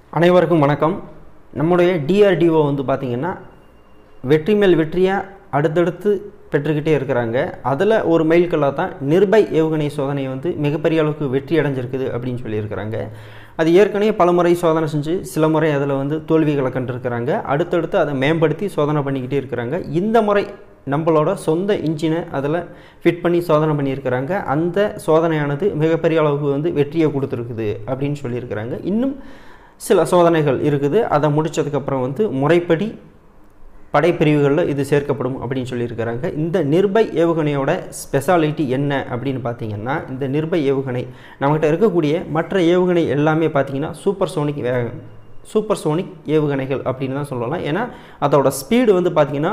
அனைவருக்கும் வணக்கம் நம்முடைய டிஆர்டிஓ வந்து பார்த்திங்கன்னா வெற்றி மேல் வெற்றியாக அடுத்தடுத்து பெற்றுக்கிட்டே இருக்கிறாங்க அதில் ஒரு மைல்கல்லாக தான் நிர்பை ஏவுகணை சோதனை வந்து மிகப்பெரிய அளவுக்கு வெற்றி அடைஞ்சிருக்குது அப்படின்னு சொல்லியிருக்கிறாங்க அது ஏற்கனவே பல முறை சோதனை செஞ்சு சில முறை அதில் வந்து தோல்விகளை கண்டிருக்கிறாங்க அடுத்தடுத்து அதை மேம்படுத்தி சோதனை பண்ணிக்கிட்டே இருக்கிறாங்க இந்த முறை நம்மளோட சொந்த இன்ஜினை அதில் ஃபிட் பண்ணி சோதனை பண்ணியிருக்கிறாங்க அந்த சோதனையானது மிகப்பெரிய அளவுக்கு வந்து வெற்றியை கொடுத்துருக்குது அப்படின்னு சொல்லியிருக்கிறாங்க இன்னும் சில சோதனைகள் இருக்குது அதை முடித்ததுக்கப்புறம் வந்து முறைப்படி படைப்பிரிவுகளில் இது சேர்க்கப்படும் அப்படின்னு சொல்லியிருக்கிறாங்க இந்த நிர்பை ஏவுகணையோட ஸ்பெஷாலிட்டி என்ன அப்படின்னு பார்த்தீங்கன்னா இந்த நிர்பை ஏவுகணை நம்மகிட்ட இருக்கக்கூடிய மற்ற ஏவுகணை எல்லாமே பார்த்தீங்கன்னா சூப்பர் சோனிக் வே சூப்பர் சோனிக் ஏவுகணைகள் அப்படின்னு தான் சொல்லலாம் ஏன்னா அதோட ஸ்பீடு வந்து பார்த்திங்கன்னா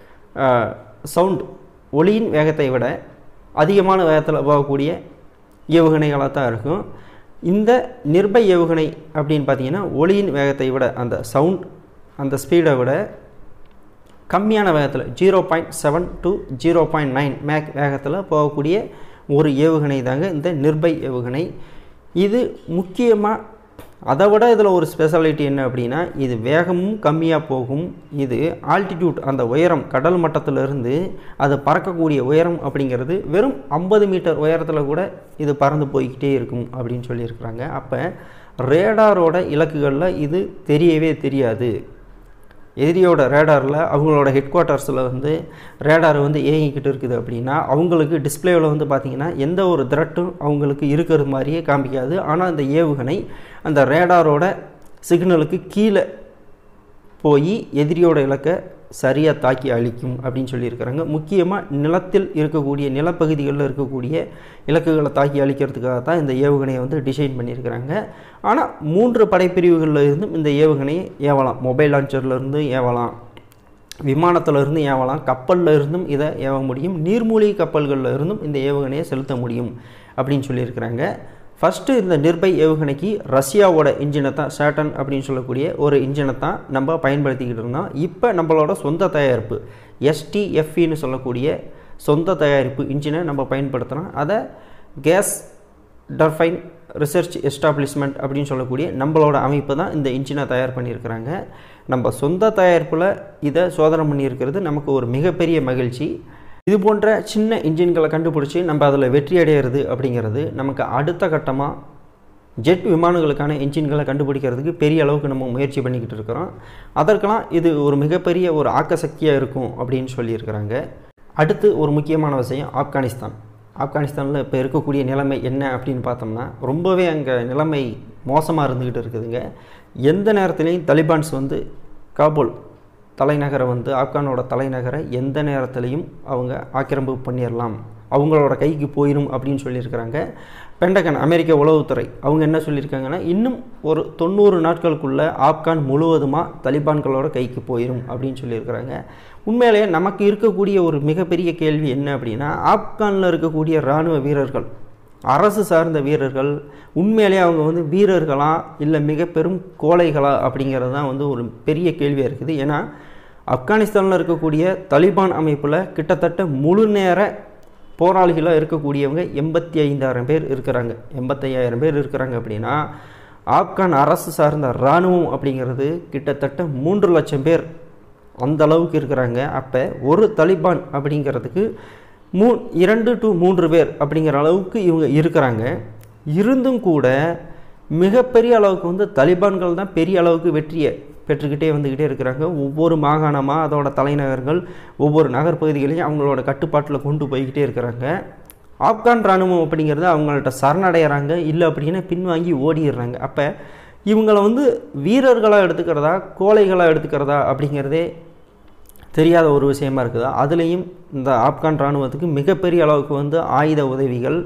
சவுண்ட் ஒளியின் வேகத்தை விட அதிகமான வேகத்தில் போகக்கூடிய ஏவுகணைகளாக தான் இருக்கும் இந்த நிர்பை ஏவுகணை அப்படின்னு பார்த்தீங்கன்னா ஒளியின் வேகத்தை விட அந்த சவுண்ட் அந்த ஸ்பீடை விட கம்மியான வேகத்தில் zero point seven to zero point nine Mach வேகத்தில் போகக்கூடிய ஒரு ஏவுகணை தாங்க இந்த நிர்பை ஏவுகணை இது முக்கியமாக அதை விட இதில் ஒரு ஸ்பெஷாலிட்டி என்ன அப்படின்னா இது வேகமும் கம்மியாக போகும் இது ஆல்டிடியூட் அந்த உயரம் கடல் மட்டத்திலிருந்து அது பறக்கக்கூடிய உயரம் அப்படிங்கிறது வெறும் ஐம்பது மீட்டர் உயரத்தில் கூட இது பறந்து போய்கிட்டே இருக்கும் அப்படின்னு சொல்லியிருக்கிறாங்க அப்போ ரேடாரோட இலக்குகளில் இது தெரியவே தெரியாது எதிரியோட ரேடாரில் அவங்களோட ஹெட் குவார்ட்டர்ஸில் வந்து ரேடார் வந்து இயங்கிக்கிட்டு இருக்குது அப்படின்னா அவங்களுக்கு டிஸ்பிளேவில் வந்து பார்த்திங்கன்னா எந்த ஒரு த்ரெட்டும் அவங்களுக்கு இருக்கிறது மாதிரியே காமிக்காது ஆனால் அந்த ஏவுகணை அந்த ரேடாரோட சிக்னலுக்கு கீழே போய் எதிரியோட இலக்கை சரியாக தாக்கி அழிக்கும் அப்படின்னு சொல்லியிருக்கிறாங்க முக்கியமாக நிலத்தில் இருக்கக்கூடிய நிலப்பகுதிகளில் இருக்கக்கூடிய இலக்குகளை தாக்கி அழிக்கிறதுக்காக தான் இந்த ஏவுகணையை வந்து டிசைன் பண்ணியிருக்கிறாங்க ஆனால் மூன்று படைப்பிரிவுகளில் இருந்தும் இந்த ஏவுகணையை ஏவலாம் மொபைல் லான்ச்சர்லேருந்து ஏவலாம் விமானத்தில் இருந்து ஏவலாம் கப்பலில் இருந்தும் இதை ஏவ முடியும் நீர்மூழ்கி கப்பல்களில் இருந்தும் இந்த ஏவுகணையை செலுத்த முடியும் அப்படின்னு சொல்லியிருக்கிறாங்க ஃபஸ்ட்டு இந்த நிர்பை ஏவுகணைக்கு ரஷ்யாவோட இன்ஜினை தான் சேட்டன் அப்படின்னு சொல்லக்கூடிய ஒரு இன்ஜினை தான் நம்ம பயன்படுத்திக்கிட்டு இருந்தோம் இப்போ நம்மளோட சொந்த தயாரிப்பு எஸ்டிஎஃப்இன்னு சொல்லக்கூடிய சொந்த தயாரிப்பு இன்ஜினை நம்ம பயன்படுத்துகிறோம் அதை கேஸ் டர்ஃபைன் ரிசர்ச் எஸ்டாப்ளிஷ்மெண்ட் அப்படின்னு சொல்லக்கூடிய நம்மளோட அமைப்பு தான் இந்த இன்ஜினை தயார் பண்ணியிருக்கிறாங்க நம்ம சொந்த தயாரிப்பில் இதை சோதனை பண்ணியிருக்கிறது நமக்கு ஒரு மிகப்பெரிய மகிழ்ச்சி இது போன்ற சின்ன இன்ஜின்களை கண்டுபிடிச்சி நம்ம அதில் வெற்றி அடையிறது அப்படிங்கிறது நமக்கு அடுத்த கட்டமாக ஜெட் விமானங்களுக்கான இன்ஜின்களை கண்டுபிடிக்கிறதுக்கு பெரிய அளவுக்கு நம்ம முயற்சி பண்ணிக்கிட்டு இருக்கிறோம் அதற்கெல்லாம் இது ஒரு மிகப்பெரிய ஒரு ஆக்கசக்தியாக இருக்கும் அப்படின்னு சொல்லியிருக்கிறாங்க அடுத்து ஒரு முக்கியமான விஷயம் ஆப்கானிஸ்தான் ஆப்கானிஸ்தானில் இப்போ இருக்கக்கூடிய நிலைமை என்ன அப்படின்னு பார்த்தோம்னா ரொம்பவே அங்கே நிலைமை மோசமாக இருந்துக்கிட்டு இருக்குதுங்க எந்த நேரத்துலையும் தலிபான்ஸ் வந்து காபூல் தலைநகரை வந்து ஆப்கானோட தலைநகரை எந்த நேரத்துலையும் அவங்க ஆக்கிரமிப்பு பண்ணிடலாம் அவங்களோட கைக்கு போயிடும் அப்படின்னு சொல்லியிருக்கிறாங்க பெண்டகன் அமெரிக்க உளவுத்துறை அவங்க என்ன சொல்லியிருக்காங்கன்னா இன்னும் ஒரு தொண்ணூறு நாட்களுக்குள்ளே ஆப்கான் முழுவதுமாக தலிபான்களோட கைக்கு போயிடும் அப்படின்னு சொல்லியிருக்கிறாங்க உண்மையிலேயே நமக்கு இருக்கக்கூடிய ஒரு மிகப்பெரிய கேள்வி என்ன அப்படின்னா ஆப்கானில் இருக்கக்கூடிய இராணுவ வீரர்கள் அரசு சார்ந்த வீரர்கள் உண்மையிலே அவங்க வந்து வீரர்களா இல்லை மிக பெரும் கோழைகளா அப்படிங்கிறது தான் வந்து ஒரு பெரிய கேள்வியாக இருக்குது ஏன்னா ஆப்கானிஸ்தானில் இருக்கக்கூடிய தலிபான் அமைப்பில் கிட்டத்தட்ட முழு நேர போராளிகளாக இருக்கக்கூடியவங்க எண்பத்தி ஐந்தாயிரம் பேர் இருக்கிறாங்க எண்பத்தையாயிரம் பேர் இருக்கிறாங்க அப்படின்னா ஆப்கான் அரசு சார்ந்த இராணுவம் அப்படிங்கிறது கிட்டத்தட்ட மூன்று லட்சம் பேர் அந்த அளவுக்கு இருக்கிறாங்க அப்போ ஒரு தலிபான் அப்படிங்கிறதுக்கு மூ இரண்டு டு மூன்று பேர் அப்படிங்கிற அளவுக்கு இவங்க இருக்கிறாங்க இருந்தும் கூட மிகப்பெரிய அளவுக்கு வந்து தலிபான்கள் தான் பெரிய அளவுக்கு வெற்றியை பெற்றுக்கிட்டே வந்துக்கிட்டே இருக்கிறாங்க ஒவ்வொரு மாகாணமாக அதோட தலைநகர்கள் ஒவ்வொரு நகர்ப்பகுதிகளையும் அவங்களோட கட்டுப்பாட்டில் கொண்டு போய்கிட்டே இருக்கிறாங்க ஆப்கான் இராணுவம் அப்படிங்கிறது அவங்கள்ட்ட சரணடைகிறாங்க இல்லை அப்படின்னா பின்வாங்கி ஓடிடுறாங்க அப்போ இவங்களை வந்து வீரர்களாக எடுத்துக்கிறதா கோழைகளாக எடுத்துக்கிறதா அப்படிங்கிறதே தெரியாத ஒரு விஷயமா இருக்குதா அதுலேயும் இந்த ஆப்கான் இராணுவத்துக்கு மிகப்பெரிய அளவுக்கு வந்து ஆயுத உதவிகள்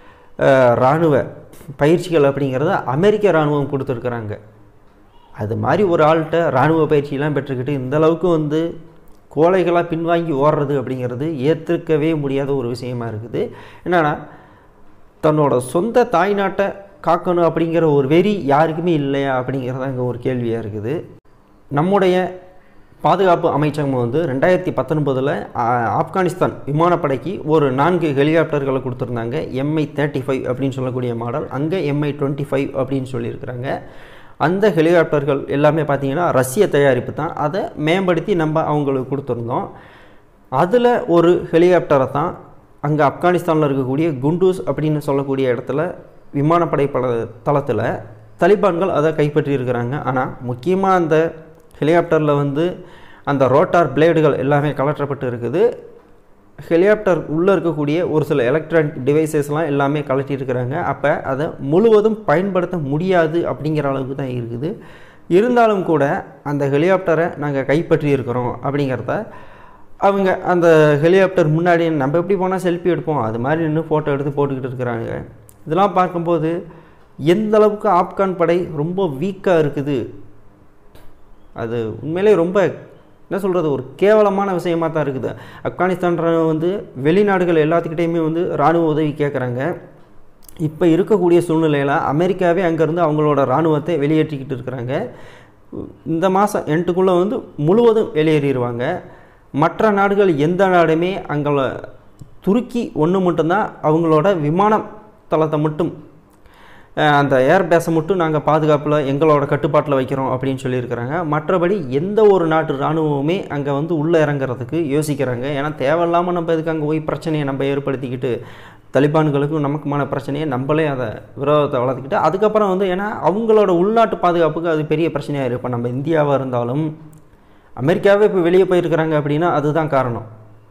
இராணுவ பயிற்சிகள் அப்படிங்கிறத அமெரிக்க இராணுவம் கொடுத்துருக்குறாங்க அது மாதிரி ஒரு ஆள்கிட்ட இராணுவ பயிற்சியெலாம் பெற்றுக்கிட்டு இந்த அளவுக்கு வந்து கோழைகளாக பின்வாங்கி ஓடுறது அப்படிங்கிறது ஏற்றுக்கவே முடியாத ஒரு விஷயமா இருக்குது என்னென்னா தன்னோட சொந்த தாய்நாட்டை காக்கணும் அப்படிங்கிற ஒரு வெறி யாருக்குமே இல்லையா அப்படிங்கிறது அங்கே ஒரு கேள்வியாக இருக்குது நம்முடைய பாதுகாப்பு அமைச்சகம் வந்து ரெண்டாயிரத்தி பத்தொன்பதில் ஆப்கானிஸ்தான் விமானப்படைக்கு ஒரு நான்கு ஹெலிகாப்டர்களை கொடுத்துருந்தாங்க எம்ஐ தேர்ட்டி ஃபைவ் அப்படின்னு சொல்லக்கூடிய மாடல் அங்கே எம்ஐ டுவெண்ட்டி ஃபைவ் அப்படின்னு சொல்லியிருக்கிறாங்க அந்த ஹெலிகாப்டர்கள் எல்லாமே பார்த்தீங்கன்னா ரஷ்ய தயாரிப்பு தான் அதை மேம்படுத்தி நம்ம அவங்களுக்கு கொடுத்துருந்தோம் அதில் ஒரு ஹெலிகாப்டரை தான் அங்கே ஆப்கானிஸ்தானில் இருக்கக்கூடிய குண்டூஸ் அப்படின்னு சொல்லக்கூடிய இடத்துல விமானப்படை பட தளத்தில் தலிபான்கள் அதை கைப்பற்றி இருக்கிறாங்க ஆனால் முக்கியமாக அந்த ஹெலிகாப்டரில் வந்து அந்த ரோட்டார் பிளேடுகள் எல்லாமே கலற்றப்பட்டு இருக்குது ஹெலிகாப்டர் உள்ளே இருக்கக்கூடிய ஒரு சில எலக்ட்ரானிக் டிவைசஸ்லாம் எல்லாமே கலட்டி இருக்கிறாங்க அப்போ அதை முழுவதும் பயன்படுத்த முடியாது அப்படிங்கிற அளவுக்கு தான் இருக்குது இருந்தாலும் கூட அந்த ஹெலிகாப்டரை நாங்கள் கைப்பற்றி இருக்கிறோம் அப்படிங்கிறத அவங்க அந்த ஹெலிகாப்டர் முன்னாடி நம்ம எப்படி போனால் செல்ஃபி எடுப்போம் அது மாதிரி நின்று ஃபோட்டோ எடுத்து போட்டுக்கிட்டு இருக்கிறாங்க இதெல்லாம் பார்க்கும்போது எந்த அளவுக்கு ஆப்கான் படை ரொம்ப வீக்காக இருக்குது அது உண்மையிலே ரொம்ப என்ன சொல்கிறது ஒரு கேவலமான விஷயமாக தான் இருக்குது ஆப்கானிஸ்தான் ராணுவம் வந்து வெளிநாடுகள் எல்லாத்துக்கிட்டேயுமே வந்து இராணுவ உதவி கேட்குறாங்க இப்போ இருக்கக்கூடிய சூழ்நிலையில் அமெரிக்காவே அங்கேருந்து அவங்களோட இராணுவத்தை வெளியேற்றிக்கிட்டு இருக்கிறாங்க இந்த மாதம் எண்டுக்குள்ளே வந்து முழுவதும் வெளியேறிடுவாங்க மற்ற நாடுகள் எந்த நாடுமே அங்கே துருக்கி ஒன்று மட்டும்தான் அவங்களோட விமான தளத்தை மட்டும் அந்த ஏர் பேஸை மட்டும் நாங்கள் பாதுகாப்பில் எங்களோட கட்டுப்பாட்டில் வைக்கிறோம் அப்படின்னு சொல்லியிருக்கிறாங்க மற்றபடி எந்த ஒரு நாட்டு இராணுவமே அங்கே வந்து உள்ளே இறங்குறதுக்கு யோசிக்கிறாங்க ஏன்னா தேவையில்லாமல் நம்ம இதுக்கு அங்கே போய் பிரச்சனையை நம்ம ஏற்படுத்திக்கிட்டு தலிபான்களுக்கும் நமக்குமான பிரச்சனையை நம்மளே அதை விரோதத்தை வளர்த்துக்கிட்டு அதுக்கப்புறம் வந்து ஏன்னா அவங்களோட உள்நாட்டு பாதுகாப்புக்கு அது பெரிய பிரச்சனையாக இருக்கும் நம்ம இந்தியாவாக இருந்தாலும் அமெரிக்காவே இப்போ வெளியே போயிருக்கிறாங்க அப்படின்னா அதுதான் காரணம்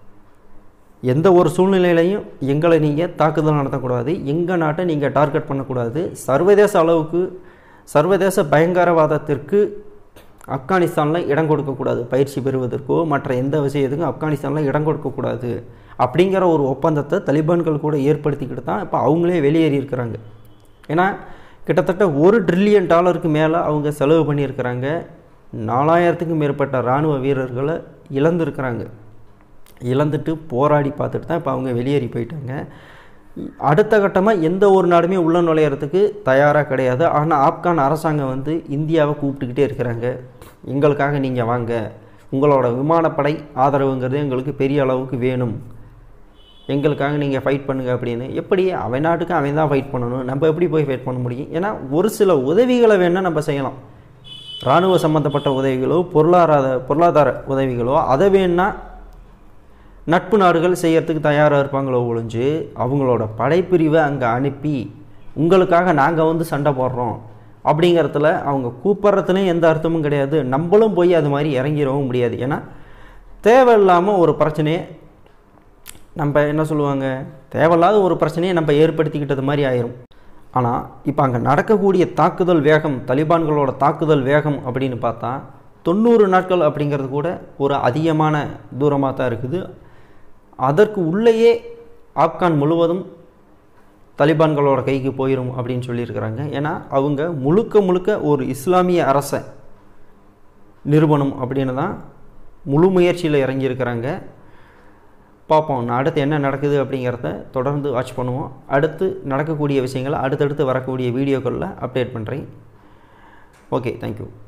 எந்த ஒரு சூழ்நிலையிலையும் எங்களை நீங்கள் தாக்குதல் நடத்தக்கூடாது எங்கள் நாட்டை நீங்கள் டார்கெட் பண்ணக்கூடாது சர்வதேச அளவுக்கு சர்வதேச பயங்கரவாதத்திற்கு ஆப்கானிஸ்தானில் இடம் கொடுக்கக்கூடாது பயிற்சி பெறுவதற்கோ மற்ற எந்த விஷயத்துக்கும் ஆப்கானிஸ்தானில் இடம் கொடுக்கக்கூடாது அப்படிங்கிற ஒரு ஒப்பந்தத்தை தலிபான்கள் கூட ஏற்படுத்திக்கிட்டு தான் இப்போ அவங்களே வெளியேறி இருக்கிறாங்க ஏன்னா கிட்டத்தட்ட ஒரு ட்ரில்லியன் டாலருக்கு மேலே அவங்க செலவு பண்ணியிருக்கிறாங்க நாலாயிரத்துக்கும் மேற்பட்ட இராணுவ வீரர்களை இழந்திருக்கிறாங்க இழந்துட்டு போராடி பார்த்துட்டு தான் இப்போ அவங்க வெளியேறி போயிட்டாங்க அடுத்த கட்டமாக எந்த ஒரு நாடுமே உள்ள நுழையிறதுக்கு தயாராக கிடையாது ஆனால் ஆப்கான் அரசாங்கம் வந்து இந்தியாவை கூப்பிட்டுக்கிட்டே இருக்கிறாங்க எங்களுக்காக நீங்கள் வாங்க உங்களோட விமானப்படை ஆதரவுங்கிறது எங்களுக்கு பெரிய அளவுக்கு வேணும் எங்களுக்காக நீங்கள் ஃபைட் பண்ணுங்க அப்படின்னு எப்படி அவன் நாட்டுக்கு அவன் தான் ஃபைட் பண்ணணும் நம்ம எப்படி போய் ஃபைட் பண்ண முடியும் ஏன்னா ஒரு சில உதவிகளை வேணால் நம்ம செய்யலாம் இராணுவ சம்மந்தப்பட்ட உதவிகளோ பொருளாதார பொருளாதார உதவிகளோ அதை வேணால் நட்பு நாடுகள் செய்யறதுக்கு தயாராக இருப்பாங்களோ ஒழிஞ்சு அவங்களோட படைப்பிரிவை அங்கே அனுப்பி உங்களுக்காக நாங்கள் வந்து சண்டை போடுறோம் அப்படிங்கிறதுல அவங்க கூப்பிட்றதுலேயும் எந்த அர்த்தமும் கிடையாது நம்மளும் போய் அது மாதிரி இறங்கிடவும் முடியாது ஏன்னா தேவையில்லாமல் ஒரு பிரச்சனையை நம்ம என்ன சொல்லுவாங்க தேவையில்லாத ஒரு பிரச்சனையை நம்ம ஏற்படுத்திக்கிட்டது மாதிரி ஆயிரும் ஆனால் இப்போ அங்கே நடக்கக்கூடிய தாக்குதல் வேகம் தலிபான்களோட தாக்குதல் வேகம் அப்படின்னு பார்த்தா தொண்ணூறு நாட்கள் அப்படிங்கிறது கூட ஒரு அதிகமான தூரமாக தான் இருக்குது அதற்கு உள்ளேயே ஆப்கான் முழுவதும் தலிபான்களோட கைக்கு போயிடும் அப்படின்னு சொல்லியிருக்கிறாங்க ஏன்னா அவங்க முழுக்க முழுக்க ஒரு இஸ்லாமிய அரசை நிறுவனம் அப்படின்னு தான் முழு முயற்சியில் இறங்கியிருக்கிறாங்க பார்ப்போம் நான் அடுத்து என்ன நடக்குது அப்படிங்கிறத தொடர்ந்து வாட்ச் பண்ணுவோம் அடுத்து நடக்கக்கூடிய விஷயங்களை அடுத்தடுத்து வரக்கூடிய வீடியோக்களில் அப்டேட் பண்ணுறேன் ஓகே தேங்க்யூ